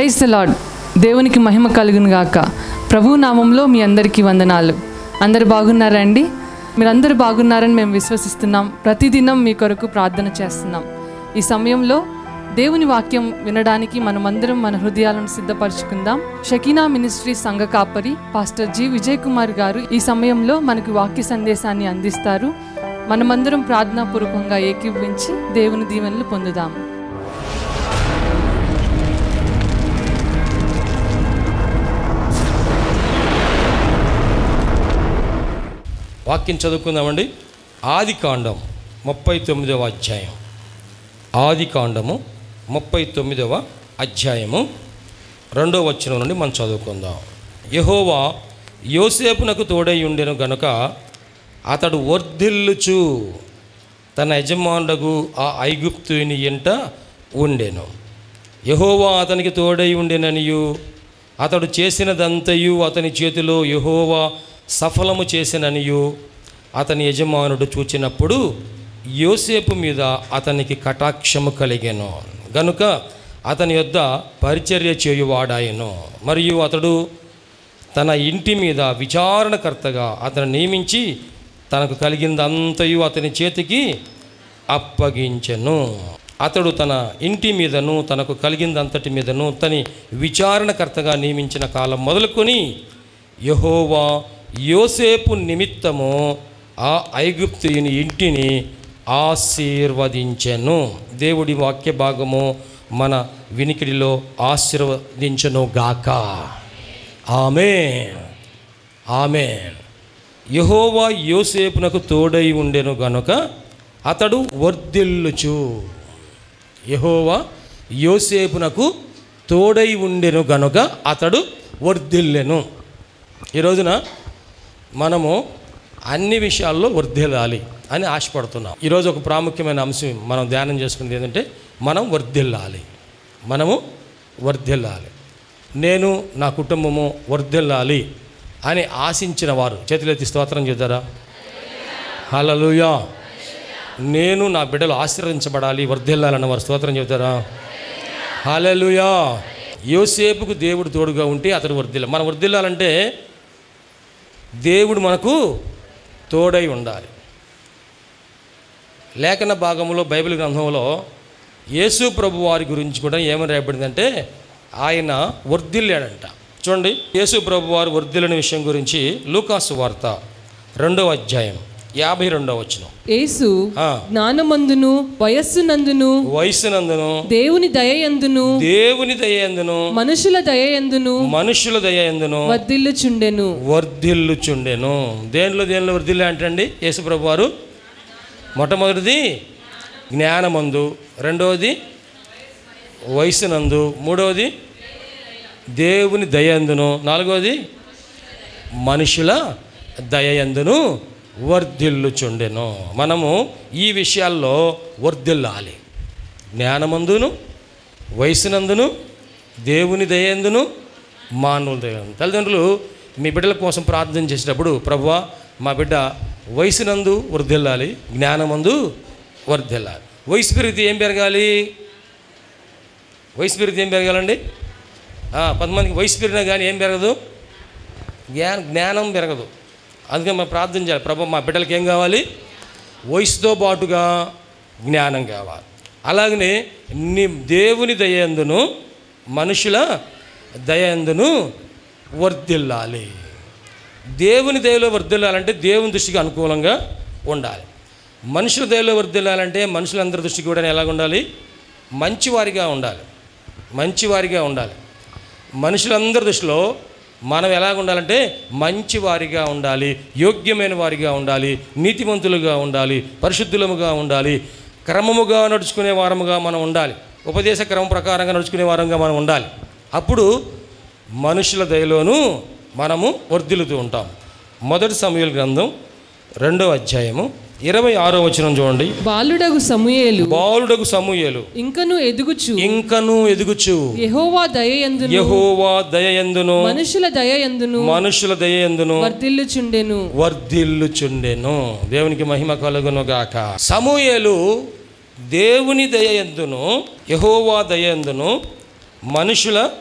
Praise the lord దేవునికి మహిమ కలుగును గాక ప్రభు నామంలో మీ అందరికీ వందనాలు అందరు బాగున్నారా అండి మీరందరూ బాగున్నారని మేము విశ్వసిస్తున్నాం ప్రతిదినం మీ కొరకు ప్రార్థన చేస్తున్నాం ఈ సమయంలో దేవుని వాక్యం వినడానికి మనమందరం మన హృదయాలను సిద్ధపరచుకుందాం షకీనా మినిస్ట్రీ సంఘ కాపరి పాస్టర్ జి విజయ్ కుమార్ గారు ఈ సమయంలో మనకు వాక్య సందేశాన్ని అందిస్తారు మనమందరం ప్రార్థనాపూర్వకంగా ఏకీభవించి దేవుని దీవెనలు పొందుదాము వాక్యం చదువుకుందామండి ఆది కాండం ముప్పై తొమ్మిదవ అధ్యాయం ఆది కాండము ముప్పై తొమ్మిదవ అధ్యాయము రెండో వచనం నుండి మనం చదువుకుందాం యహోవా యోసేపునకు తోడై ఉండెను గనుక అతడు వర్ధిల్లుచు తన యజమానుడగు ఆ ఐగుప్తుని ఎంట ఉండెను యహోవా అతనికి తోడై ఉండెననియు అతడు చేసినదంతయు అతని చేతిలో యహోవా సఫలము చేసిననియు అతని యజమానుడు చూచినప్పుడు యోసేపు మీద అతనికి కటాక్షము కలిగెను గనుక అతని యొద్ద పరిచర్య చేయువాడాయను మరియు అతడు తన ఇంటి మీద విచారణకర్తగా అతను నియమించి తనకు కలిగిందంతయు అతని చేతికి అప్పగించెను అతడు తన ఇంటి మీదను తనకు కలిగిందంతటి మీదను తని విచారణకర్తగా నియమించిన కాలం మొదలుకొని యహోవా యోసేపు నిమిత్తము ఆ ఐగుప్తుని ఇంటిని ఆశీర్వదించెను దేవుడి వాక్య భాగము మన వినికిడిలో ఆశీర్వదించను గాక ఆమె ఆమె యహోవా యోసేపునకు తోడై ఉండెను గనుక అతడు వర్ధిల్లుచు యహోవా యోసేపునకు తోడై ఉండెను గనుక అతడు వర్ధిల్లెను ఈ రోజున మనము అన్ని విషయాల్లో వర్ధిల్లాలి అని ఆశపడుతున్నాం ఈరోజు ఒక ప్రాముఖ్యమైన అంశం మనం ధ్యానం చేసుకునేది ఏంటంటే మనం వర్ధిల్లాలి మనము వర్ధిల్లాలి నేను నా కుటుంబము వర్ధిల్లాలి అని ఆశించిన వారు చేతులెత్తి స్తోత్రం చేద్దారా హలలుయా నేను నా బిడ్డలు ఆశీర్వదించబడాలి వర్ధిల్లాలన్న వారు స్తోత్రం చెబుతారా హలలుయా యోసేపుకు దేవుడు తోడుగా ఉంటే అతడు వర్ధిల్ల మనం వర్ధిల్లాలంటే దేవుడు మనకు తోడై ఉండాలి లేఖన భాగంలో బైబిల్ గ్రంథంలో యేసు ప్రభు వారి గురించి కూడా ఏమని రాయబడిందంటే ఆయన వర్ధిల్లాడంట చూడండి యేసు ప్రభు వారు వర్ధిల్లిన విషయం గురించి లూకాసు వార్త రెండవ అధ్యాయం యాభై రెండవ వచనం యేసు ఆ, జ్ఞానమందును వయస్సునందును వయసునందును దేవుని దయయందును దేవుని దయందును మనుషుల దయయందును మనుషుల దయందును వర్ధిల్లుచుండెను వర్ధిల్లుచుండెను దేనిలో దేనిలో వర్ధిల్లు అంటండి యేసుప్రభు వారు మొట్టమొదటిది జ్ఞానమందు రెండవది వయసునందు మూడవది దేవుని దయందును నాలుగవది మనుషుల దయయందును వర్ధిల్లుచుండెను మనము ఈ విషయాల్లో వర్ధిల్లాలి జ్ఞానమందును వయసునందును దేవుని దయందును మానవుల దయందు తల్లిదండ్రులు మీ బిడ్డల కోసం ప్రార్థన చేసేటప్పుడు ప్రభువా మా బిడ్డ వయసునందు వర్ధిల్లాలి జ్ఞానమందు వర్ధిల్లాలి వయసు పెరిగితే ఏం పెరగాలి వయసు పెరిగితే ఏం పెరగాలండి ఆ, కొంతమందికి వయసు పెరిగినా కానీ ఏం పెరగదు జ్ఞానం జ్ఞానం పెరగదు అందుకని మనం ప్రార్థన చేయాలి ప్రభు మా బిడ్డలకి ఏం కావాలి వయసుతో పాటుగా జ్ఞానం కావాలి అలాగనే నీ దేవుని దయందును మనుషుల దయందును వర్ధిల్లాలి దేవుని దయలో వర్ధిల్లాలంటే దేవుని దృష్టికి అనుకూలంగా ఉండాలి మనుషుల దయలో వర్ధిల్లాలంటే మనుషులందరి దృష్టికి కూడా ఎలాగ ఉండాలి మంచివారిగా ఉండాలి మంచివారిగా ఉండాలి మనుషులందరి దృష్టిలో మనం ఎలాగ ఉండాలంటే మంచివారిగా ఉండాలి యోగ్యమైన వారిగా ఉండాలి నీతిమంతులుగా ఉండాలి పరిశుద్ధులముగా ఉండాలి క్రమముగా నడుచుకునే వారముగా మనం ఉండాలి ఉపదేశ క్రమం ప్రకారంగా నడుచుకునే వారంగా మనం ఉండాలి అప్పుడు మనుషుల దయలోనూ మనము వర్ధిల్లుతూ ఉంటాం మొదటి సమయాల గ్రంథం రెండో అధ్యాయము ఇరవై ఆరో వచనం చూడండి బాలుడగు సమూయేలు బాలుడకు సమూయేలు ఇంకను ఎదుగుచు ఇంకను ఎదుగుచు యెహోవా దయయందును యహోవా దయయందును మనుషుల దయయందును మనుషుల దయయందును వర్ధిల్లుచుండెను వర్ధిల్లుచుండెను దేవునికి మహిమ కలుగును గాక సమూయేలు దేవుని దయయందును యహోవా దయయందును మనుషుల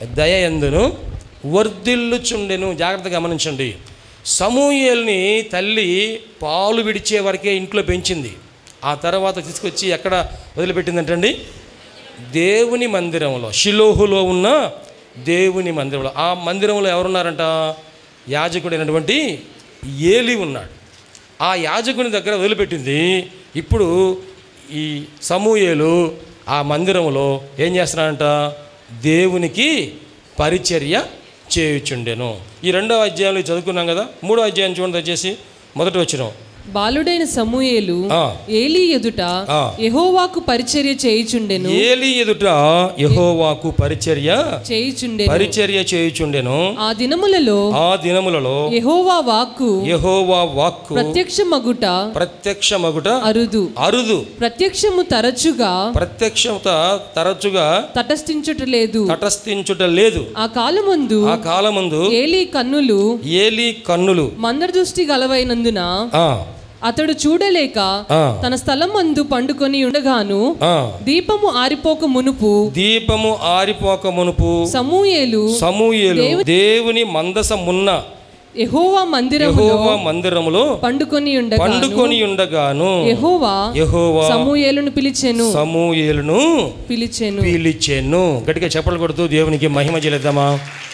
దయ ఎందును వర్ధిల్లుచుండెను జాగ్రత్తగా గమనించండి సమూయేల్ని తల్లి పాలు విడిచే వరకే ఇంట్లో పెంచింది ఆ తర్వాత తీసుకొచ్చి ఎక్కడ వదిలిపెట్టిందంటండి దేవుని మందిరంలో షిలోహులో ఉన్న దేవుని మందిరంలో ఆ మందిరంలో ఎవరున్నారంట యాజకుడైనటువంటి ఏలి ఉన్నాడు ఆ యాజకుని దగ్గర వదిలిపెట్టింది ఇప్పుడు ఈ సమూయేలు ఆ మందిరంలో ఏం చేస్తున్నాడంట దేవునికి పరిచర్య చేయుచుండెను ఈ రెండో అధ్యాయంలో చదువుకున్నాం కదా మూడో అధ్యాయం చూడండి దయచేసి మొదటి వచ్చినాం బాలుడైన సమూయేలు ఆ. ఏలీ ఎదుట ఆ. యెహోవాకు పరిచర్య చేయుచుండెను ఏలి ఎదుట యెహోవాకు పరిచర్య చేయుచుండెను పరిచర్య చేయుచుండెను ఆ దినములలో ఆ దినములలో యెహోవా వాక్కు యెహోవా వాక్కు ప్రత్యక్షమగుట ప్రత్యక్షమగుట అరుదు అరుదు ప్రత్యక్షము తరచుగా ప్రత్యక్షత తరచుగా తటస్థించుట లేదు తటస్థించుట లేదు ఆ కాలమందు ఆ కాలమందు ఏలీ కన్నులు ఏలి కన్నులు మందదృష్టి గలవైనందున ఆ అతడు చూడలేక ఆ. తన స్థలం మందు పండుకొని ఉండగాను ఆ దీపము ఆరిపోక మునుపు దీపము ఆరిపోక మునుపు సమూయేలు సమూయేలు దేవుని మందసమున్న యెహోవా మందిరములో యెహోవా మందిరములో పండుకొని ఉండగా పండుకొని ఉండగాను యెహోవా యెహోవా సమూయేలును పిలిచెను సమూయేలును పిలిచెను పిలిచెను గట్టిగా చెప్పలు కొడుతూ దేవునికి మహిమ చెల్లిద్దామా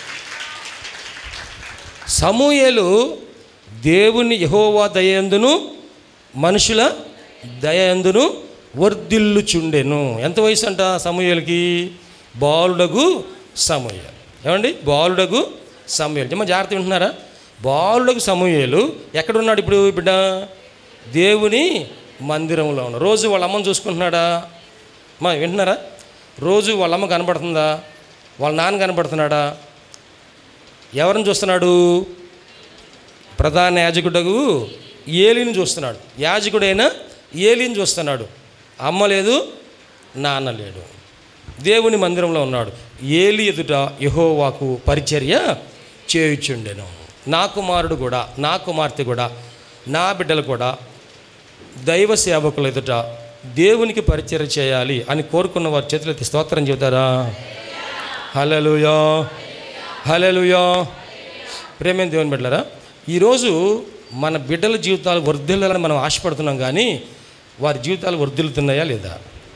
సమూయేలు దేవుని యహోవా దయందును మనుషుల దయందును వర్ధిల్లుచుండెను ఎంత వయసు అంట సమూయేలుకి బాలుడగు సమూయేలు ఏమండి బాలుడగు సమూయేలు ఏమో జాగ్రత్త వింటున్నారా బాలుడగు సమూయేలు ఎక్కడున్నాడు ఇప్పుడు బిడ్డ దేవుని మందిరంలో ఉన్నాడు రోజు వాళ్ళ అమ్మని చూసుకుంటున్నాడా మా వింటున్నారా రోజు వాళ్ళ అమ్మ కనబడుతుందా వాళ్ళ నాన్న కనబడుతున్నాడా ఎవరిని చూస్తున్నాడు ప్రధాన యాజకుడగు ఏలిని చూస్తున్నాడు యాజకుడైన ఏలిని చూస్తున్నాడు అమ్మ లేదు నాన్న లేడు దేవుని మందిరంలో ఉన్నాడు ఏలి ఎదుట యహోవాకు పరిచర్య చేయుచుండెను నా కుమారుడు కూడా నా కుమార్తె కూడా నా బిడ్డలు కూడా దైవ సేవకుల ఎదుట దేవునికి పరిచర్య చేయాలి అని కోరుకున్న వారి చేతులెత్తి స్తోత్రం చెబుతారా హలలుయా హలలుయా ప్రేమేం దేవుని బిడ్డలారా ఈరోజు మన బిడ్డల జీవితాలు వర్ధిల్లాలని మనం ఆశపడుతున్నాం కానీ వారి జీవితాలు వర్ధిల్లుతున్నాయా లేదా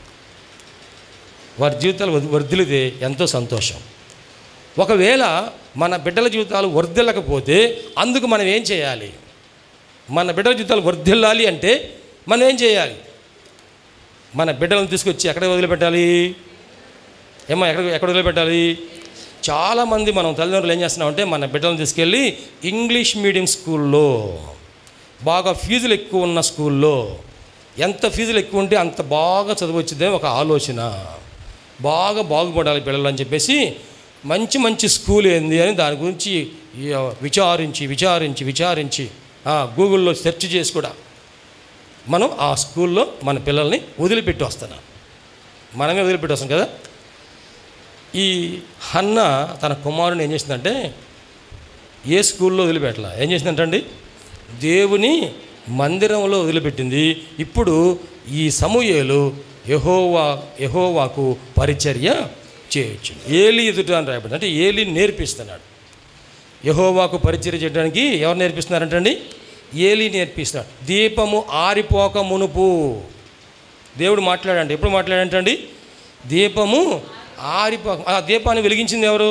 వారి జీవితాలు వర్ధి- వర్ధిల్లితే ఎంతో సంతోషం ఒకవేళ మన బిడ్డల జీవితాలు వర్ధిల్లకపోతే అందుకు మనం ఏం చేయాలి మన బిడ్డల జీవితాలు వర్ధిల్లాలి అంటే మనం ఏం చేయాలి మన బిడ్డలను తీసుకొచ్చి ఎక్కడ వదిలిపెట్టాలి ఏమో ఎక్కడ ఎక్కడ వదిలిపెట్టాలి చాలామంది మనం తల్లిదండ్రులు ఏం చేస్తున్నామంటే మన బిడ్డలను తీసుకెళ్ళి ఇంగ్లీష్ మీడియం స్కూల్లో బాగా ఫీజులు ఎక్కువ ఉన్న స్కూల్లో ఎంత ఫీజులు ఎక్కువ ఉంటే అంత బాగా చదువు వచ్చిందే ఒక ఆలోచన బాగా బాగుపడాలి పిల్లలు అని చెప్పేసి మంచి మంచి స్కూల్ ఏంది అని దాని గురించి ఈ, విచారించి విచారించి విచారించి ఆ, గూగుల్లో సెర్చ్ చేసి కూడా మనం ఆ స్కూల్లో మన పిల్లల్ని వదిలిపెట్టి వస్తున్నాం మనమే వదిలిపెట్టి వస్తాం కదా ఈ హన్న తన కుమారుని ఏం చేసిందంటే ఏ స్కూల్లో వదిలిపెట్టలా ఏం చేసిందంటండి దేవుని మందిరంలో వదిలిపెట్టింది ఇప్పుడు ఈ సమూయేలు యహోవా యహోవాకు పరిచర్య చేయొచ్చు ఏలి ఎదుట అని రాయబడింది అంటే ఏలి నేర్పిస్తున్నాడు యహోవాకు పరిచర్య చేయడానికి ఎవరు నేర్పిస్తున్నారంటండి ఏలి నేర్పిస్తున్నాడు దీపము ఆరిపోక మునుపు దేవుడు మాట్లాడండి ఎప్పుడు మాట్లాడంటండి దీపము ఆరిపోక ఆ దీపాన్ని వెలిగించింది ఎవరు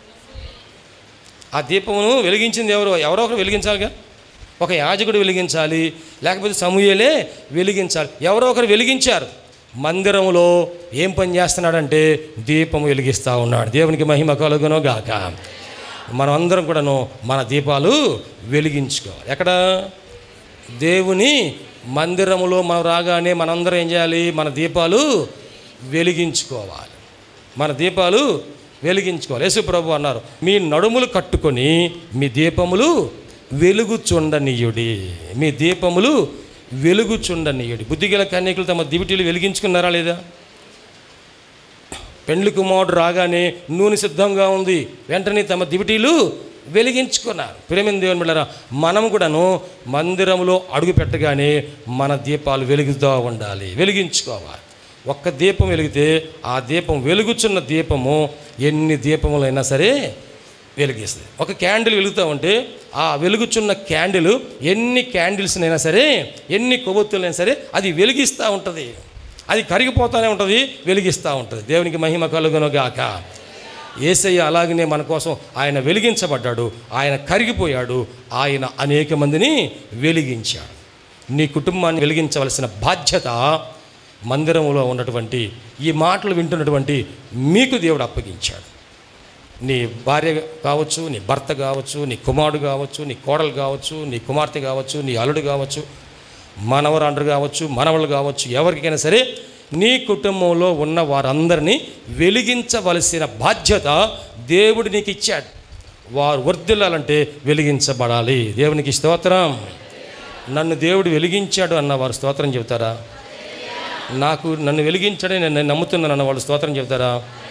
ఆ దీపమును వెలిగించింది ఎవరు ఎవరో ఒకరు వెలిగించాలిగా ఒక యాజకుడు వెలిగించాలి లేకపోతే సమూహలే వెలిగించాలి ఎవరో ఒకరు వెలిగించారు మందిరంలో ఏం పని చేస్తున్నాడంటే దీపం వెలిగిస్తూ ఉన్నాడు దేవునికి మహిమ కలుగునో గాక మనం అందరం కూడాను మన దీపాలు వెలిగించుకోవాలి ఎక్కడ దేవుని మందిరములో మనం రాగానే మనందరం ఏం చేయాలి మన దీపాలు వెలిగించుకోవాలి మన దీపాలు వెలిగించుకోవాలి యేసు ప్రభు అన్నారు మీ నడుములు కట్టుకొని మీ దీపములు వెలుగుచుండనీయుడి మీ దీపములు వెలుగుచుండనీయుడి బుద్ధిగల కన్యకులు తమ దివిటీలు వెలిగించుకున్నారా లేదా పెండ్లి కుమారుడు రాగానే నూనె సిద్ధంగా ఉంది వెంటనే తమ దివిటీలు వెలిగించుకున్నారు ప్రేమిన దేవుని బిళ్ళరా మనం కూడాను మందిరంలో అడుగు పెట్టగానే మన దీపాలు వెలుగుతూ ఉండాలి వెలిగించుకోవాలి ఒక్క దీపం వెలిగితే ఆ దీపం వెలుగుచున్న దీపము ఎన్ని దీపములైనా సరే వెలిగిస్తుంది ఒక క్యాండిల్ వెలుగుతూ ఉంటే ఆ వెలుగుచున్న క్యాండిల్ ఎన్ని క్యాండిల్స్నైనా సరే ఎన్ని కొవ్వొత్తులైనా సరే అది వెలిగిస్తూ ఉంటుంది అది కరిగిపోతూనే ఉంటుంది వెలిగిస్తూ ఉంటుంది దేవునికి మహిమ కలుగును గాక ఏసయ్య అలాగనే మన కోసం ఆయన వెలిగించబడ్డాడు ఆయన కరిగిపోయాడు ఆయన అనేక మందిని వెలిగించాడు నీ కుటుంబాన్ని వెలిగించవలసిన బాధ్యత మందిరంలో ఉన్నటువంటి ఈ మాటలు వింటున్నటువంటి మీకు దేవుడు అప్పగించాడు నీ భార్య కావచ్చు నీ భర్త కావచ్చు నీ కుమారుడు కావచ్చు నీ కోడలు కావచ్చు నీ కుమార్తె కావచ్చు నీ అల్లుడు కావచ్చు మనవరాండ్రు కావచ్చు మనవళ్ళు కావచ్చు ఎవరికైనా సరే నీ కుటుంబంలో ఉన్న వారందరినీ వెలిగించవలసిన బాధ్యత దేవుడు నీకు ఇచ్చాడు వారు వర్ధిల్లాలంటే వెలిగించబడాలి దేవునికి స్తోత్రం నన్ను దేవుడు వెలిగించాడు అన్న వారు స్తోత్రం చెబుతారా నాకు నన్ను వెలిగించాడని నేను నమ్ముతున్నాను అన్న వాళ్ళు స్తోత్రం చెబుతారా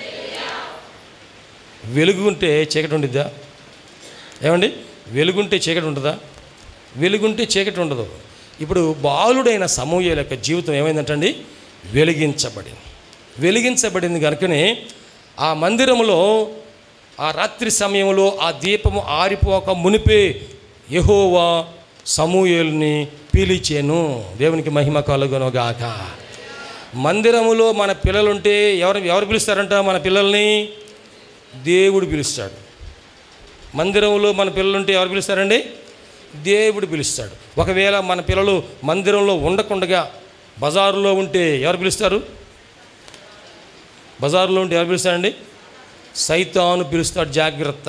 వెలుగు ఉంటే చీకటి ఉండిద్దా ఏమండి వెలుగుంటే చీకటి ఉంటుందా వెలుగుంటే చీకటి ఉండదు ఇప్పుడు బాలుడైన సమూహల యొక్క జీవితం ఏమైందంటండి వెలిగించబడింది వెలిగించబడింది కనుకనే ఆ మందిరంలో ఆ రాత్రి సమయంలో ఆ దీపము ఆరిపోక మునిపే యెహోవా సమూయేల్ని పిలిచెను దేవునికి మహిమ కలుగునుగాక మందిరములో మన పిల్లలుంటే ఎవరు ఎవరు పిలుస్తారంట మన పిల్లల్ని దేవుడు పిలుస్తాడు మందిరంలో మన పిల్లలుంటే ఎవరు పిలుస్తారండి దేవుడు పిలుస్తాడు ఒకవేళ మన పిల్లలు మందిరంలో ఉండకుండగా బజారులో ఉంటే ఎవరు పిలుస్తారు బజారులో ఉంటే ఎవరు పిలుస్తారండి సైతాను పిలుస్తాడు జాగ్రత్త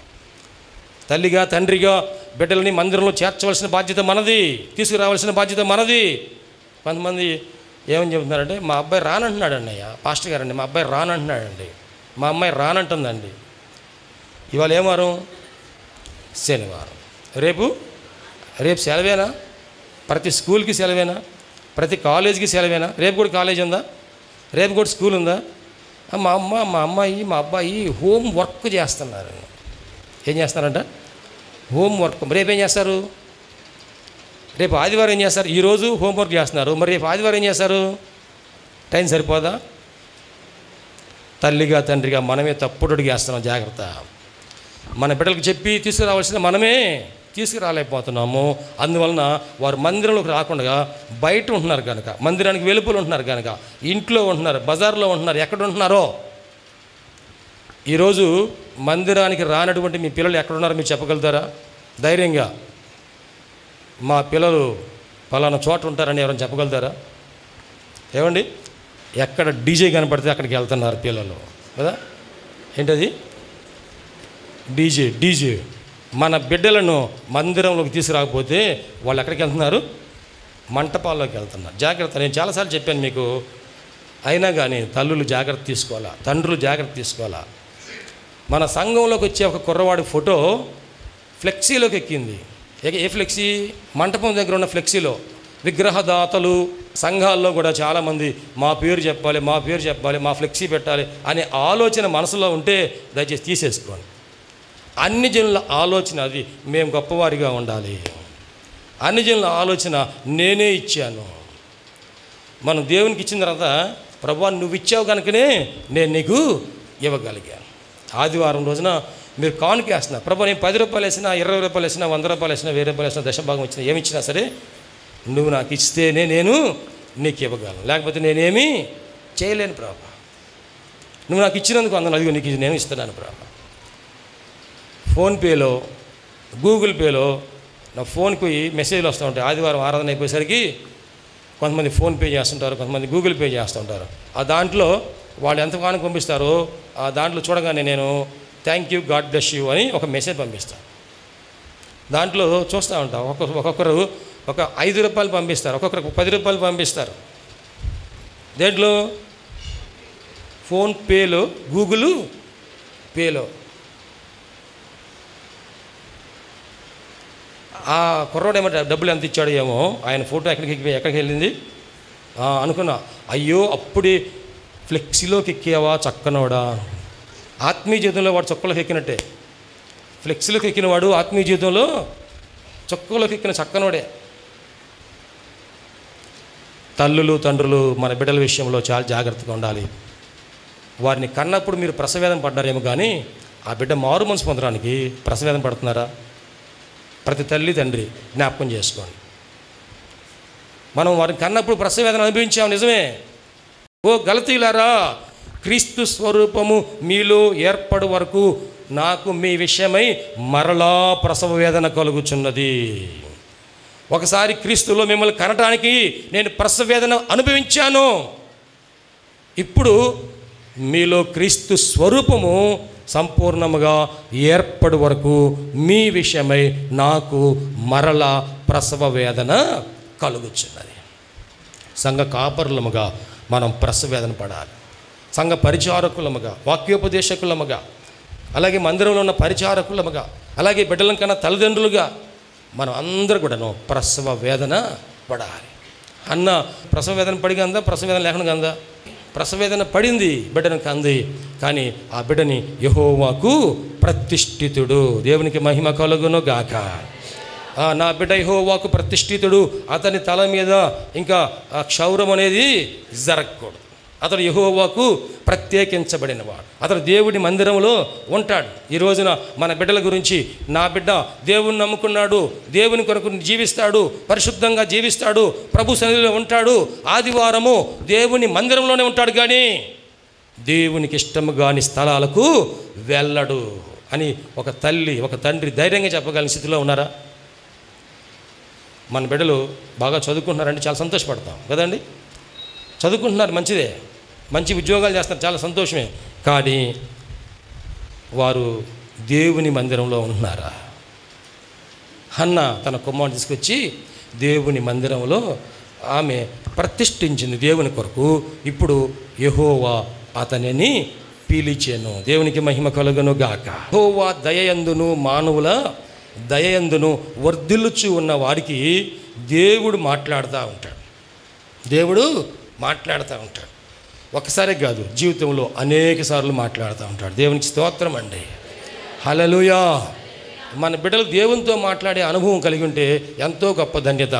తల్లిగా తండ్రిగా బిడ్డలని మందిరంలో చేర్చవలసిన బాధ్యత మనది తీసుకురావాల్సిన బాధ్యత మనది కొంతమంది ఏమని చెబుతున్నారంటే మా అబ్బాయి రానంటున్నాడు అన్నయ్య పాస్టర్ గారండి మా అబ్బాయి రానంటున్నాడండి మా అమ్మాయి రానంటుందండి ఇవాళ ఏం వారం శనివారం రేపు రేపు సెలవేనా ప్రతి స్కూల్కి సెలవేనా ప్రతి కాలేజీకి సెలవేనా రేపు కూడా కాలేజ్ ఉందా రేపు కూడా స్కూల్ ఉందా ఆ, మా అమ్మ మా అమ్మాయి మా అబ్బాయి హోమ్ వర్క్ చేస్తున్నారు ఏం చేస్తున్నారంట హోమ్ వర్క్ రేపు ఏం చేస్తారు రేపు ఆదివారం ఏం చేస్తారు ఈరోజు హోంవర్క్ చేస్తున్నారు మరి రేపు ఆదివారం ఏం చేస్తారు టైం సరిపోదా తల్లిగా తండ్రిగా మనమే తప్పుడు అడుగు వేస్తున్నాం జాగ్రత్త మన బిడ్డలకు చెప్పి తీసుకురావాల్సిన మనమే తీసుకురాలేకపోతున్నాము అందువలన వారు మందిరంలోకి రాకుండా బయట ఉంటున్నారు కనుక మందిరానికి వెలుపల ఉంటున్నారు కనుక ఇంట్లో ఉంటున్నారు బజార్లో ఉంటున్నారు ఎక్కడ ఉంటున్నారో ఈరోజు మందిరానికి రానటువంటి మీ పిల్లలు ఎక్కడున్నారో మీరు చెప్పగలుగుతారా ధైర్యంగా మా పిల్లలు పలానా చోట ఉంటారని ఎవరైనా చెప్పగలుగుతారా ఏమండి ఎక్కడ డీజే కనపడితే అక్కడికి వెళ్తున్నారు పిల్లలు కదా ఏంటది డీజే డీజే మన బిడ్డలను మందిరంలోకి తీసుకురాకపోతే వాళ్ళు ఎక్కడికి వెళ్తున్నారు మంటపాల్లోకి వెళ్తున్నారు జాగ్రత్త నేను చాలాసార్లు చెప్పాను మీకు అయినా కానీ తల్లులు జాగ్రత్త తీసుకోవాలా తండ్రులు జాగ్రత్త తీసుకోవాలా మన సంఘంలోకి వచ్చే ఒక కుర్రవాడి ఫోటో ఫ్లెక్సీలోకి ఎక్కింది ఏ- ఏ ఫ్లెక్సీ మంటపం దగ్గర ఉన్న ఫ్లెక్సీలో విగ్రహదాతలు సంఘాల్లో కూడా చాలామంది మా పేరు చెప్పాలి మా పేరు చెప్పాలి మా ఫ్లెక్సీ పెట్టాలి అనే ఆలోచన మనసులో ఉంటే దయచేసి తీసేసుకోండి అన్ని జనుల ఆలోచన అది మేము గొప్పవారిగా ఉండాలి అన్ని జనుల ఆలోచన నేనే ఇచ్చాను మనం దేవునికి ఇచ్చిన తర్వాత ప్రభా నువ్వు ఇచ్చావు కనుకనే నేను నీకు ఇవ్వగలిగాను ఆదివారం రోజున మీరు కానుక వేస్తున్నా ప్రభా నేను పది రూపాయలు వేసినా ఇరవై రూపాయలు వేసినా వంద రూపాయలు వేసినా వెయ్యి రూపాయలు వేసినా దశభాగం ఇచ్చినా ఏమి ఇచ్చినా సరే నువ్వు నాకు ఇస్తేనే నేను నీకు ఇవ్వగలను లేకపోతే నేనేమీ చేయలేను ప్రభా నువ్వు నాకు ఇచ్చినందుకు అందరూ అదిగో నీకు ఇది నేను ఇస్తున్నాను ప్రభా ఫోన్పేలో గూగుల్ పేలో నా ఫోన్కి మెసేజ్లు వస్తూ ఉంటాయి ఆదివారం ఆరాధన అయిపోయేసరికి కొంతమంది ఫోన్పే చేస్తుంటారు కొంతమంది గూగుల్ పే చేస్తుంటారు ఆ దాంట్లో వాళ్ళు ఎంత కానుక పంపిస్తారో ఆ దాంట్లో చూడగానే నేను thank you God bless you అని ఒక మెసేజ్ పంపిస్తాను దాంట్లో చూస్తూ ఉంటాం ఒక్కొక్క ఒక్కొక్కరు ఒక ఐదు రూపాయలు పంపిస్తారు ఒక్కొక్కరు పది రూపాయలు పంపిస్తారు దేంట్లో ఫోన్పేలో గూగుల్ పేలో ఆ కుర్రోడు ఏమంటే డబ్బులు ఎంత ఇచ్చాడు ఏమో ఆయన ఫోటో ఎక్కడికి ఎక్కి ఎక్కడికి వెళ్ళింది ఆ, అనుకున్నా అయ్యో అప్పుడే ఫ్లెక్సీలోకి ఎక్కావా చక్కనోడా ఆత్మీయ జీవితంలో వాడు చొక్కలోకి ఎక్కినట్టే ఫ్లెక్సీలోకి ఎక్కినవాడు ఆత్మీయ జీవితంలో చొక్కలోకి ఎక్కిన చక్కనోడే తల్లులు తండ్రులు మన బిడ్డల విషయంలో చాలా జాగ్రత్తగా ఉండాలి వారిని కన్నప్పుడు మీరు ప్రసవేదన పడ్డారేమో కానీ ఆ బిడ్డ మారు మనసు పొందడానికి ప్రసవేదన పడుతున్నారా ప్రతి తల్లి తండ్రి జ్ఞాపకం చేసుకోండి మనం వారిని కన్నప్పుడు ప్రసవేదన అనుభవించాం నిజమే ఓ గలతీలారా క్రీస్తు స్వరూపము మీలో ఏర్పడు వరకు నాకు మీ విషయమై మరలా ప్రసవ వేదన కలుగుచున్నది ఒకసారి క్రీస్తులో మిమ్మల్ని కనటానికి నేను ప్రసవ వేదన అనుభవించాను ఇప్పుడు మీలో క్రీస్తు స్వరూపము సంపూర్ణముగా ఏర్పడు వరకు మీ విషయమై నాకు మరల ప్రసవ వేదన కలుగుచున్నది సంఘ కాపరులముగా మనం ప్రసవ వేదన పడాలి సంఘ పరిచారకులముగా వాక్యోపదేశకులముగా అలాగే మందిరంలో ఉన్న పరిచారకులముగా అలాగే బిడ్డలం కన్నా తల్లిదండ్రులుగా మనం అందరూ కూడాను ప్రసవ వేదన పడాలి అన్న ప్రసవ వేదన పడి కందా ప్రసవ వేదన లేకుండా కందా ప్రసవ వేదన పడింది బిడ్డను కంది కానీ ఆ బిడ్డని యహోవాకు ప్రతిష్ఠితుడు దేవునికి మహిమ కలుగును గాక ఆ, నా బిడ్డ యెహోవాకు ప్రతిష్ఠితుడు అతని తల మీద ఇంకా ఆ క్షౌరం అనేది జరగకూడదు అతడు యెహోవాకు ప్రత్యేకించబడినవాడు అతడు దేవుడి మందిరంలో ఉంటాడు ఈ రోజున మన బిడ్డల గురించి నా బిడ్డ దేవుని నమ్ముకున్నాడు దేవుని కొరకు జీవిస్తాడు పరిశుద్ధంగా జీవిస్తాడు ప్రభు సన్నిధిలో ఉంటాడు ఆదివారము దేవుని మందిరంలోనే ఉంటాడు కానీ దేవునికి ఇష్టము కాని స్థలాలకు వెళ్ళడు అని ఒక తల్లి ఒక తండ్రి ధైర్యంగా చెప్పగలిగిన స్థితిలో ఉన్నారా మన బిడ్డలు బాగా చదువుకుంటున్నారంటే చాలా సంతోషపడతాం కదండి చదువుకుంటున్నారు మంచిదే మంచి ఉద్యోగాలు చేస్తారు చాలా సంతోషమే కానీ వారు దేవుని మందిరంలో ఉంటున్నారా హన్న తన కుమారుని తీసుకొచ్చి దేవుని మందిరంలో ఆమె ప్రతిష్ఠించింది దేవుని కొరకు ఇప్పుడు యెహోవా అతనిని పిలిచెను దేవునికి మహిమ కలుగను గాక యెహోవా దయయందును మానవుల దయయందును వర్ధిల్లుచు ఉన్న వారికి దేవుడు మాట్లాడుతూ ఉంటాడు దేవుడు మాట్లాడుతూ ఉంటాడు ఒకసారి కాదు జీవితంలో అనేక సార్లు మాట్లాడుతూ ఉంటాడు దేవునికి స్తోత్రం అండి హలలుయా మన బిడ్డలు దేవునితో మాట్లాడే అనుభవం కలిగి ఉంటే ఎంతో గొప్ప ధన్యత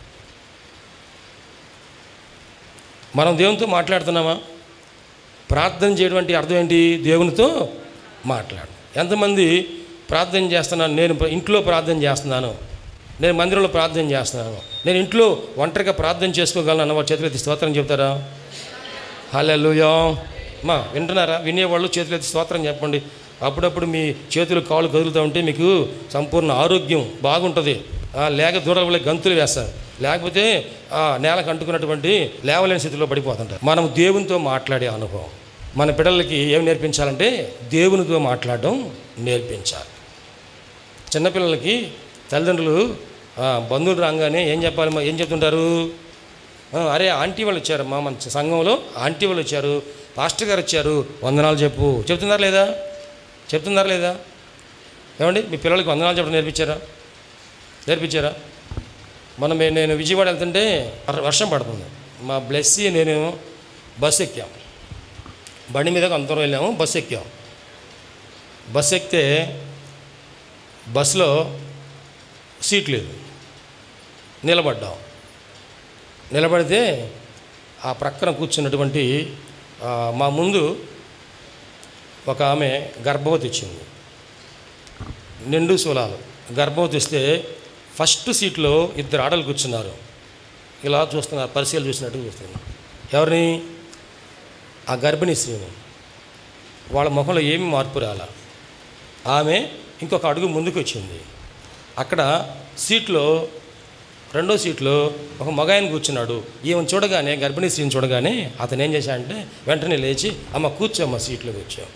మనం దేవునితో మాట్లాడుతున్నామా ప్రార్థన చేయడం అంటే అర్థం ఏంటి దేవునితో మాట్లాడు ఎంతమంది ప్రార్థన చేస్తున్నాను నేను ఇంట్లో ప్రార్థన చేస్తున్నాను నేను మందిరంలో ప్రార్థన చేస్తున్నాను నేను ఇంట్లో ఒంటరిగా ప్రార్థన చేసుకోగలను అన్న వారు చేతులెత్తి స్తోత్రం చెప్తారా హల్లెలూయా మా వింటున్నారా వినేవాళ్ళు చేతులెత్తి స్తోత్రం చెప్పండి అప్పుడప్పుడు మీ చేతులు కాళ్ళు కదులుతూ ఉంటే మీకు సంపూర్ణ ఆరోగ్యం బాగుంటుంది ఆ, లేక దూరాల వల్ల గంతులు వేస్తారు లేకపోతే ఆ, నేలకు అంటుకున్నటువంటి లేవలేని స్థితిలో పడిపోతుంటారు మనం దేవునితో మాట్లాడే అనుభవం మన పిల్లలకి ఏం నేర్పించాలంటే దేవునితో మాట్లాడడం నేర్పించాలి చిన్నపిల్లలకి తల్లిదండ్రులు ఆ, బంధువులు రాగానే ఏం చెప్పాలి మా- ఏం చెప్తుంటారు ఆ, అరే ఆంటీ వాళ్ళు వచ్చారమ్మా మన సంఘంలో ఆంటీ వాళ్ళు వచ్చారు పాస్టర్ గారు వచ్చారు వందనాలు చెప్పు చెప్తున్నారా లేదా చెప్తున్నారా లేదా ఏమండి మీ పిల్లలకి వందనాలు చెప్పడం నేర్పించారా నేర్పించారా మనం మే- నేను విజయవాడ వెళ్తుంటే వర్- వర్షం పడుతుంది మా బ్లెస్సీ నేను బస్సు ఎక్కాం బండి మీద కొంత దూరం వెళ్ళాము బస్సు ఎక్కాం బస్సు ఎక్కితే బస్సులో సీట్ లేదు నిలబడ్డాం నిలబడితే ఆ ప్రక్కన కూర్చున్నటువంటి ఆ, మా ముందు ఒక ఆమె గర్భవతి ఇచ్చింది నిండు శూలాలు గర్భవతి ఇస్తే ఫస్ట్ సీట్లో ఇద్దరు ఆడలు కూర్చున్నారు ఇలా చూస్తున్నారు పరిశీలన చూసినట్టు చూస్తున్నారు ఎవరిని ఆ గర్భిణీ స్త్రీని వాళ్ళ ముఖంలో ఏమి మార్పు రాలా ఆమె ఇంకొక అడుగు ముందుకు వచ్చింది అక్కడ సీట్లో రెండో సీట్లో ఒక మగాయన కూర్చున్నాడు ఈమెను చూడగానే గర్భిణీ స్త్రీని చూడగానే అతను ఏం చేశాడంటే వెంటనే లేచి అమ్మ కూర్చోమ్మ సీట్లో కూర్చో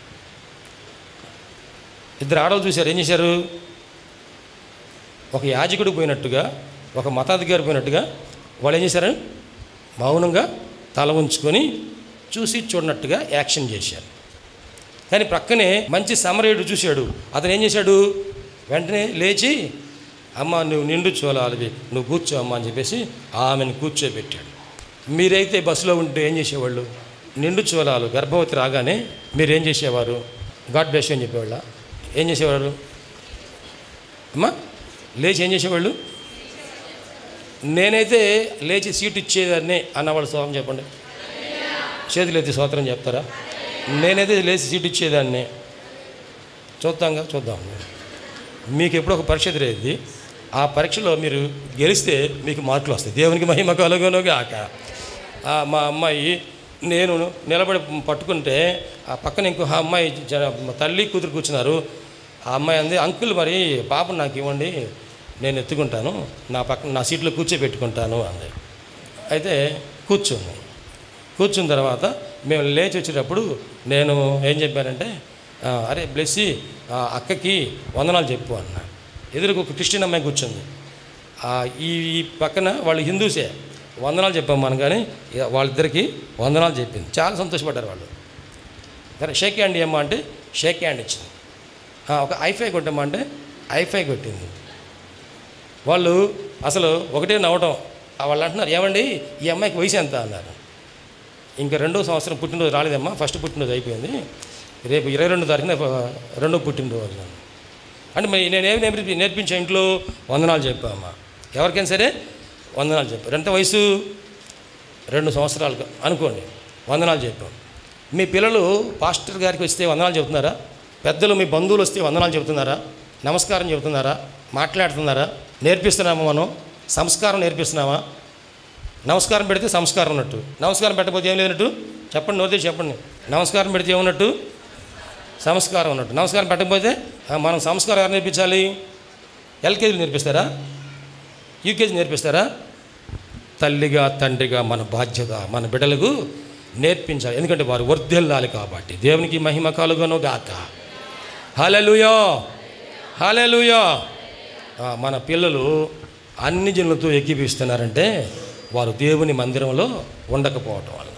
ఇద్దరు ఆడలు చూశారు ఏం చేశారు ఒక యాజకుడు పోయినట్టుగా ఒక మతాధికారి పోయినట్టుగా వాళ్ళు ఏం చేశారు మౌనంగా తల ఉంచుకొని చూసి చూడనట్టుగా యాక్షన్ చేశారు కానీ ప్రక్కనే మంచి సమరయుడు చూశాడు అతను ఏం చేశాడు వెంటనే లేచి అమ్మ నువ్వు నిండు చూలాలివి నువ్వు కూర్చో అమ్మ అని చెప్పేసి ఆమెను కూర్చోబెట్టాడు మీరైతే బస్సులో ఉంటే ఏం చేసేవాళ్ళు నిండు చూలాలు గర్భవతి రాగానే మీరు ఏం చేసేవారు గాడ్ బ్లెస్ అని చెప్పేవాళ్ళ ఏం చేసేవారు అమ్మా లేచి ఏం చేసేవాళ్ళు నేనైతే లేచి సీట్ ఇచ్చేదాన్ని అన్నవాళ్ళు స్వామి చెప్పండి చేతులు ఎత్తి స్వాతంత్రం చెప్తారా నేనైతే లేచి సీట్ ఇచ్చేదాన్ని చూద్దాంగా చూద్దాం మీకు ఎప్పుడు ఒక పరీక్ష ఎదురేది ఆ పరీక్షలో మీరు గెలిస్తే మీకు మార్కులు వస్తాయి దేవునికి మహిమ కలుగునుగా ఆక ఆ మా అమ్మాయి నేను నిలబడి పట్టుకుంటే ఆ పక్కన ఇంకో అమ్మాయి జ- మా తల్లి కూతురు కూర్చున్నారు ఆ అమ్మాయి అంది అంకుల్ మరి పాపను నాకు ఇవ్వండి నేను ఎత్తుకుంటాను నా పక్కన నా సీట్లో కూర్చోబెట్టుకుంటాను అంది అయితే కూర్చుంది కూర్చున్న తర్వాత మేము లేచి వచ్చేటప్పుడు నేను ఏం చెప్పానంటే "ఆ, అరే బ్లెస్సి ఆ అక్కకి వందనాలు చెప్పు అన్న ఎదురుకు ఒక క్రిస్టియన్ అమ్మాయి కూర్చుంది ఆ, ఈ ఈ పక్కన వాళ్ళు హిందూసే వందనాలు చెప్పాం మనం కానీ ఇక వాళ్ళిద్దరికి వందనాలు చెప్పింది చాలా సంతోషపడ్డారు వాళ్ళు సరే షేక్ హ్యాండ్ ఏమో అంటే షేక్ హ్యాండ్ ఇచ్చింది "ఆ, ఒక ఐఫై కొట్టమ్మా అంటే ఐఫై కొట్టింది వాళ్ళు అసలు ఒకటే నవ్వటం ఆ వాళ్ళు అంటున్నారు ఏమండి ఈ అమ్మాయికి వయసు ఎంత అన్నారు ఇంకా రెండో సంవత్సరం పుట్టినరోజు రాలేదమ్మా ఫస్ట్ పుట్టినరోజు అయిపోయింది రేపు ఇరవై రెండు తారీఖున రెండో పుట్టినరోజు అన్నాను. అంటే మరి నేనేమి నేర్పి నేర్పించా ఇంట్లో వందనాలు చెప్పామ్మా ఎవరికైనా సరే వందనాలు చెప్పారు ఎంత వయసు రెండు సంవత్సరాలు అనుకోండి వందనాలు చెప్పాం మీ పిల్లలు పాస్టర్ గారికి వస్తే వందనాలు చెబుతున్నారా పెద్దలు మీ బంధువులు వస్తే వందనాలు చెబుతున్నారా నమస్కారం చెబుతున్నారా మాట్లాడుతున్నారా నేర్పిస్తున్నామా మనం సంస్కారం నేర్పిస్తున్నామా నమస్కారం పెడితే సంస్కారం ఉన్నట్టు నమస్కారం పెట్టకపోతే ఏం లేనట్టు చెప్పండి నోతే చెప్పండి నమస్కారం పెడితే ఏమున్నట్టు సంస్కారం ఉన్నట్టు నమస్కారం పెట్టకపోతే ఆ, మనం సంస్కారం ఎవరు నేర్పించాలి ఎల్కేజీ నేర్పిస్తారా యూకేజీ నేర్పిస్తారా తల్లిగా తండ్రిగా మన బాధ్యత మన బిడ్డలకు నేర్పించాలి ఎందుకంటే వారు వర్ధిల్లాలి కాబట్టి దేవునికి మహిమ కలుగను గాక హలలుయో హలలుయో మన పిల్లలు అన్ని జనులతో ఎక్కిపిస్తున్నారంటే వారు దేవుని మందిరంలో ఉండకపోవటం వలన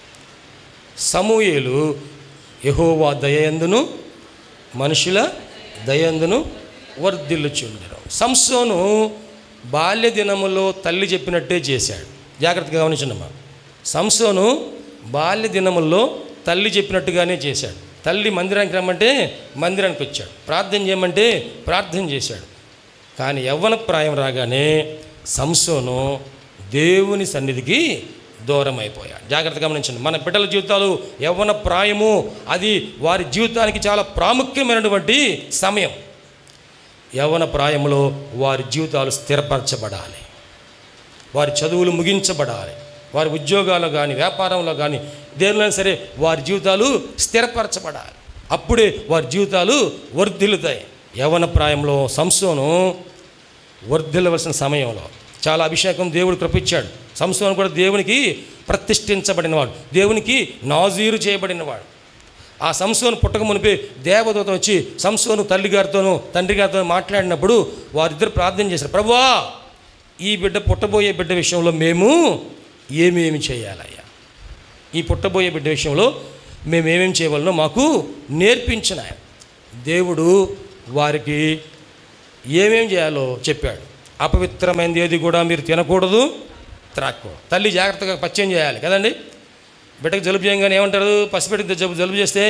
సమూయేలు యెహోవా దయందును మనుషుల దయందును వర్ధిల్లుచుండెను సంసోను బాల్య దినములో తల్లి చెప్పినట్టే చేశాడు జాగ్రత్తగా గమనించండమ్మా సంసోను బాల్య దినముల్లో తల్లి చెప్పినట్టుగానే చేశాడు తల్లి మందిరానికి రమ్మంటే మందిరానికి వచ్చాడు ప్రార్థన చేయమంటే ప్రార్థన చేశాడు కానీ యవ్వన ప్రాయం రాగానే సంసోను దేవుని సన్నిధికి దూరం అయిపోయాడు జాగ్రత్త గమనించండి మన బిడ్డల జీవితాలు యవ్వన ప్రాయము అది వారి జీవితానికి చాలా ప్రాముఖ్యమైనటువంటి సమయం యవ్వన ప్రాయంలో వారి జీవితాలు స్థిరపరచబడాలి వారి చదువులు ముగించబడాలి వారి ఉద్యోగాలు కానీ వ్యాపారంలో కానీ దేనిలో సరే వారి జీవితాలు స్థిరపరచబడాలి అప్పుడే వారి జీవితాలు వర్ధిల్లుతాయి యవన ప్రాయంలో సంసోను వర్ధిల్లవలసిన సమయంలో చాలా అభిషేకం దేవుడు కృపించాడు సంసోను కూడా దేవునికి ప్రతిష్ఠించబడినవాడు దేవునికి నాజీరు చేయబడినవాడు ఆ సంసోను పుట్టక మునిపే దేవదూత వచ్చి సంసోను తల్లి గారితోనూ తండ్రి గారితో మాట్లాడినప్పుడు వారిద్దరు ప్రార్థన చేశారు ప్రభువా ఈ బిడ్డ పుట్టబోయే బిడ్డ విషయంలో మేము ఏమేమి చేయాలయ్యా ఈ పుట్టబోయే బిడ్డ విషయంలో మేము ఏమేమి చేయవలనో మాకు నేర్పించిన ఆయన దేవుడు వారికి ఏమేం చేయాలో చెప్పాడు అపవిత్రమైనది ఏది కూడా మీరు తినకూడదు త్రాక్కూడదు తల్లి జాగ్రత్తగా పచ్చయం చేయాలి కదండి బిడ్డకు జలుబు చేయగానే ఏమంటారు పసిబిడ్డకి జలుబు జలుబు చేస్తే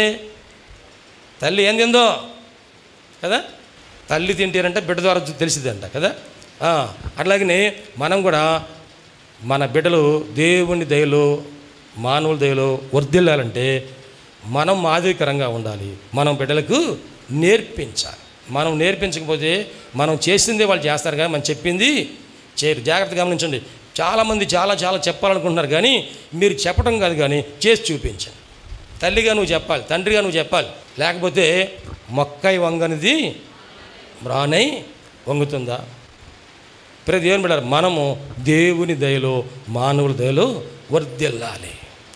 తల్లి ఏం తిందో కదా తల్లి తింటారంటే బిడ్డ ద్వారా తెలిసిదంట కదా ఆ, అట్లాగనే మనం కూడా మన బిడ్డలు దేవుని దయలో మానవుల దయలో వర్ధిల్లాలంటే మనం మాదిరికరంగా ఉండాలి మనం బిడ్డలకు నేర్పించాలి మనం నేర్పించకపోతే మనం చేసిందే వాళ్ళు చేస్తారు కానీ మనం చెప్పింది చేయరు జాగ్రత్త గమనించండి చాలామంది చాలా చాలా చెప్పాలనుకుంటున్నారు కానీ మీరు చెప్పడం కాదు కానీ చేసి చూపించండి తల్లిగా నువ్వు చెప్పాలి తండ్రిగా నువ్వు చెప్పాలి లేకపోతే మొక్కై వంగనిది రానై వంగుతుందా ప్రతి దేవుని బిడ్డారు మనము దేవుని దయలో మానవుల దయలో వర్ధిల్లాలి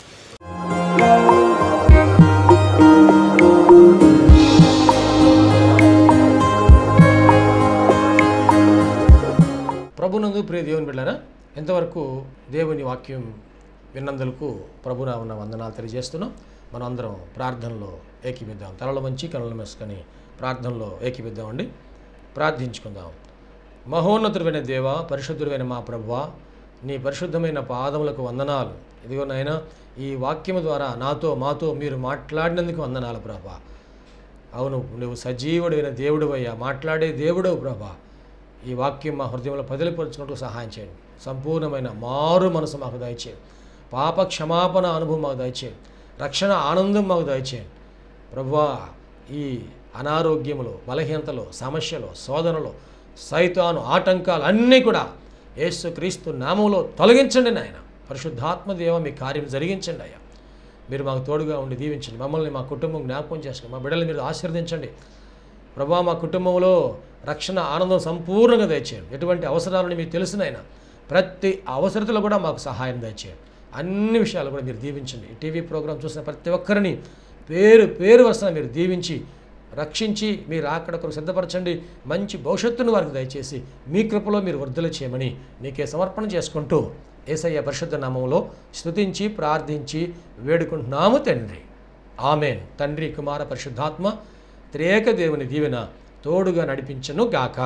ప్రభునందు ప్రియ దేవుని బిడ్డారా ఎంతవరకు దేవుని వాక్యం విన్నందులకు ప్రభునా ఉన్న వందనాలు తెలియజేస్తున్నాం మనం అందరం ప్రార్థనలో ఏకీపిద్దాం తలలో మంచి కనులు మెసుకొని ప్రార్థనలో ఏకీపిద్దామండి ప్రార్థించుకుందాం మహోన్నతుడైన దేవ పరిశుద్ధుడైన మా ప్రభువా నీ పరిశుద్ధమైన పాదములకు వందనాలు ఇదిగో నాయన ఈ వాక్యము ద్వారా నాతో మాతో మీరు మాట్లాడినందుకు వందనాలు ప్రభా అవును నువ్వు సజీవుడైన దేవుడు అయ్యా మాట్లాడే దేవుడవు ప్రభా ఈ వాక్యం మా హృదయంలో పదిలిపరుచుకుంటూ సహాయం చేయండి సంపూర్ణమైన మారు మనసు మాకు దయచేయండి పాప క్షమాపణ అనుభవం మాకు దయచేయండి రక్షణ ఆనందం మాకు దయచేయండి ప్రభువా ఈ అనారోగ్యములు బలహీనతలు సమస్యలు శోధనలు సైతాను ఆటంకాలు అన్నీ కూడా యేసుక్రీస్తు నామంలో తొలగించండి నాయన పరిశుద్ధాత్మ దేవ మీ కార్యం జరిగించండి అయ్యా మీరు మాకు తోడుగా ఉండి దీవించండి మమ్మల్ని మా కుటుంబం జ్ఞాపకం చేసుకోండి మా బిడ్డలు మీరు ఆశీర్వదించండి ప్రభా మా కుటుంబంలో రక్షణ ఆనందం సంపూర్ణంగా దయచేయండి ఎటువంటి అవసరాలని మీకు తెలిసినైనా ప్రతి అవసరతలో కూడా మాకు సహాయం దయచేయండి అన్ని విషయాలు కూడా మీరు దీవించండి ఈ టీవీ ప్రోగ్రాం చూసిన ప్రతి ఒక్కరిని పేరు పేరు వరుసన మీరు దీవించి రక్షించి మీరు అక్కడ కొరకు సిద్ధపరచండి మంచి భవిష్యత్తును వారికి దయచేసి మీ కృపలో మీరు వర్ధలు చేయమని నీకే సమర్పణ చేసుకుంటూ ఏసయ్య పరిశుద్ధ నామంలో స్తుతించి ప్రార్థించి వేడుకుంటున్నాము తండ్రి ఆమెన్ తండ్రి కుమార పరిశుద్ధాత్మ త్రేక దేవుని దీవెన తోడుగా నడిపించను గాక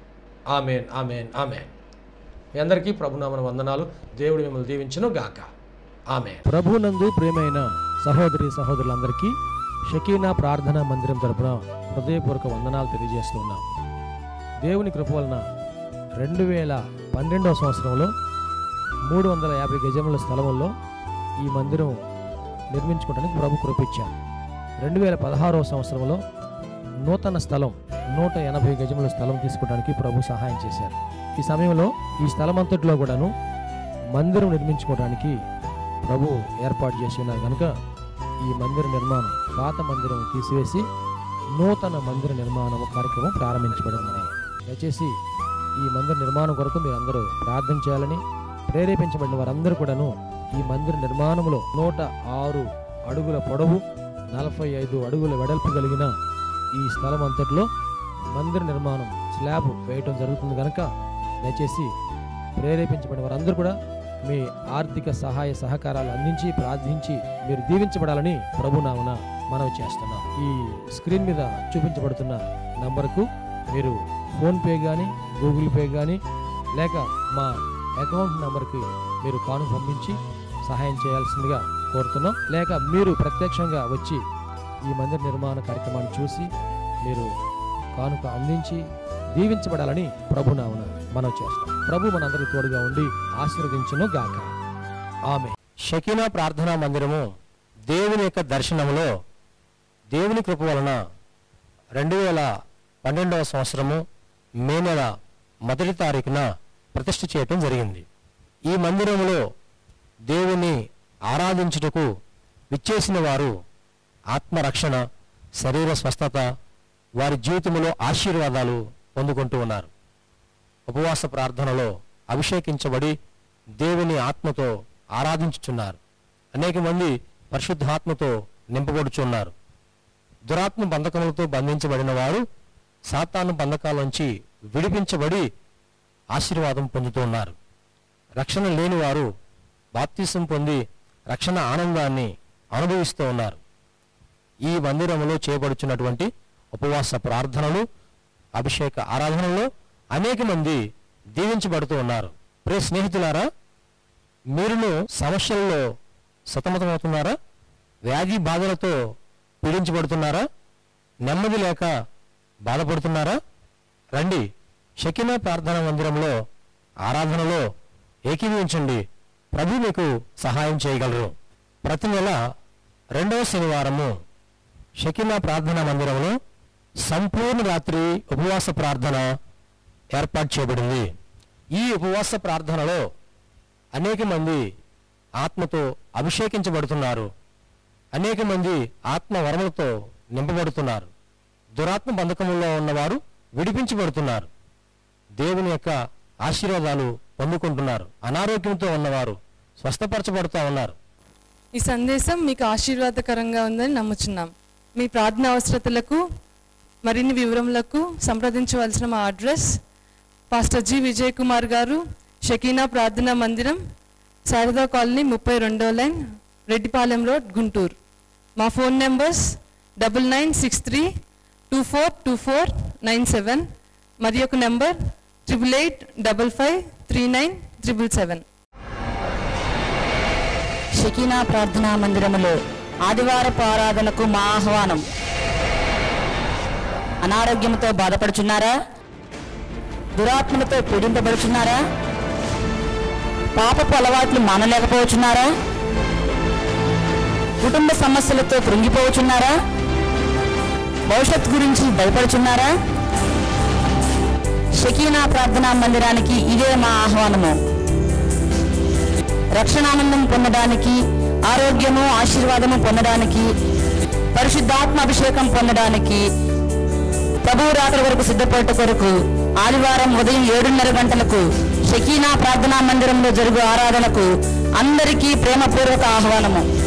ఆమెన్ ఆమెన్ ఆమెన్ మీ అందరికీ ప్రభునామన వందనాలు దేవుడు మిమ్మల్ని దీవించను గాక ఆమెన్ ప్రభునందు ప్రేమైన సహోదరి సహోదరులందరికీ షకీనా ప్రార్థనా మందిరం తరపున హృదయపూర్వక వందనాలు తెలియజేస్తున్నాం దేవుని కృప వలన రెండు వేల పన్నెండవ సంవత్సరంలో మూడు వందల యాభై గజముల స్థలంలో ఈ మందిరం నిర్మించుకోవడానికి ప్రభు కృపించారు రెండు వేల పదహారవ సంవత్సరంలో నూతన స్థలం నూట ఎనభై గజముల స్థలం తీసుకోవడానికి ప్రభు సహాయం చేశారు ఈ సమయంలో ఈ స్థలం అంతటిలో కూడాను మందిరం నిర్మించుకోవడానికి ప్రభు ఏర్పాటు చేసి ఉన్నారు కనుక ఈ మందిర నిర్మాణం పాత మందిరం తీసివేసి నూతన మందిర నిర్మాణం కార్యక్రమం ప్రారంభించబడింది దయచేసి ఈ మందిర నిర్మాణం కొరకు మీరు అందరూ ప్రార్థన చేయాలని ప్రేరేపించబడిన వారందరూ కూడాను ఈ మందిర నిర్మాణంలో నూట ఆరు అడుగుల పొడవు నలభై ఐదు అడుగుల వెడల్పు కలిగిన ఈ స్థలం అంతటిలో మందిర నిర్మాణం స్లాబ్ వేయటం జరుగుతుంది కనుక దయచేసి ప్రేరేపించబడిన వారందరూ కూడా మీ ఆర్థిక సహాయ సహకారాలు అందించి ప్రార్థించి మీరు దీవించబడాలని ప్రభునామన మనవి చేస్తున్నాం ఈ స్క్రీన్ మీద చూపించబడుతున్న నంబర్కు మీరు ఫోన్పే కానీ గూగుల్ పే కానీ లేక మా అకౌంట్ నెంబర్కి మీరు కాను పంపించి సహాయం చేయాల్సిందిగా కోరుతున్నాం లేక మీరు ప్రత్యక్షంగా వచ్చి ఈ మందిర నిర్మాణ కార్యక్రమాన్ని చూసి మీరు కానుక అందించి దీవించబడాలని ప్రభునామన మనం చేస్తాం ప్రభు మనందరి తోడుగా ఉండి ఆశీర్వదించును గాక ఆమె షకీనా ప్రార్థనా మందిరము దేవుని యొక్క దర్శనములో దేవుని కృప వలన రెండు వేల పన్నెండవ సంవత్సరము మే నెల మొదటి తారీఖున ప్రతిష్ఠ చేయటం జరిగింది ఈ మందిరములో దేవుని ఆరాధించుటకు విచ్చేసిన వారు ఆత్మరక్షణ శరీర స్వస్థత వారి జీవితంలో ఆశీర్వాదాలు పొందుకుంటూ ఉన్నారు ఉపవాస ప్రార్థనలో అభిషేకించబడి దేవుని ఆత్మతో ఆరాధించుచున్నారు అనేక మంది పరిశుద్ధాత్మతో నింపబడుచున్నారు దురాత్మ బంధకములతో బంధించబడిన వారు సాతాను బంధకాల విడిపించబడి ఆశీర్వాదం పొందుతూ ఉన్నారు రక్షణ లేని వారు బాప్తీసం పొంది రక్షణ ఆనందాన్ని అనుభవిస్తూ ఉన్నారు ఈ మందిరములో చేయబడుచున్నటువంటి ఉపవాస ప్రార్థనలు అభిషేక ఆరాధనలో అనేక మంది దీవించబడుతూ ఉన్నారు ప్రే స్నేహితులారా మీరును సమస్యల్లో సతమతమవుతున్నారా వ్యాధి బాధలతో పీడించబడుతున్నారా నెమ్మది లేక బాధపడుతున్నారా రండి షకినా ప్రార్థనా మందిరంలో ఆరాధనలో ఏకీభవించండి ప్రభు మీకు సహాయం చేయగలరు ప్రతి నెల రెండవ శనివారము షకినా ప్రార్థనా మందిరంలో సంపూర్ణ రాత్రి ఉపవాస ప్రార్థన ఏర్పాటు చేయబడింది ఈ ఉపవాస ప్రార్థనలో అనేక మంది ఆత్మతో అభిషేకించబడుతున్నారు అనేక మంది ఆత్మ వరములతో నింపబడుతున్నారు దురాత్మ బంధకముల్లో ఉన్నవారు విడిపించబడుతున్నారు దేవుని యొక్క ఆశీర్వాదాలు పొందుకుంటున్నారు అనారోగ్యంతో ఉన్నవారు స్వస్థపరచబడుతూ ఉన్నారు ఈ సందేశం మీకు ఆశీర్వాదకరంగా ఉందని నమ్ముచున్నాం మీ ప్రార్థన అవసరతలకు మరిన్ని వివరములకు సంప్రదించవలసిన మా address pastor G Vijay Kumar garu Shekinah ప్రార్థనా మందిరం శారదా కాలనీ ముప్పై రెండో లైన్ రెడ్డిపాలెం రోడ్ గుంటూరు మా phone numbers double nine six three two four two four nine seven మరి ఒక number triple eight double five three nine triple seven Shekinah ప్రార్థనా మందిరములో ఆదివారపు ఆరాధనకు మా ఆహ్వానం అనారోగ్యంతో బాధపడుచున్నారా దురాత్మలతో పీడింపబడుచున్నారా పాపపు అలవాట్లు మానలేకపోవచ్చున్నారా కుటుంబ సమస్యలతో కృంగిపోవచ్చున్నారా భవిష్యత్ గురించి భయపడుచున్నారా షకీనా ప్రార్థనా మందిరానికి ఇదే మా ఆహ్వానము రక్షణానందం పొందడానికి ఆరోగ్యము ఆశీర్వాదము పొందడానికి పరిశుద్ధాత్మ అభిషేకం పొందడానికి ప్రభువు రాత్రి వరకు సిద్ధపడట కొరకు ఆదివారం ఉదయం ఏడున్నర గంటలకు షకీనా ప్రార్థనా మందిరంలో జరుగు ఆరాధనకు అందరికీ ప్రేమపూర్వక ఆహ్వానము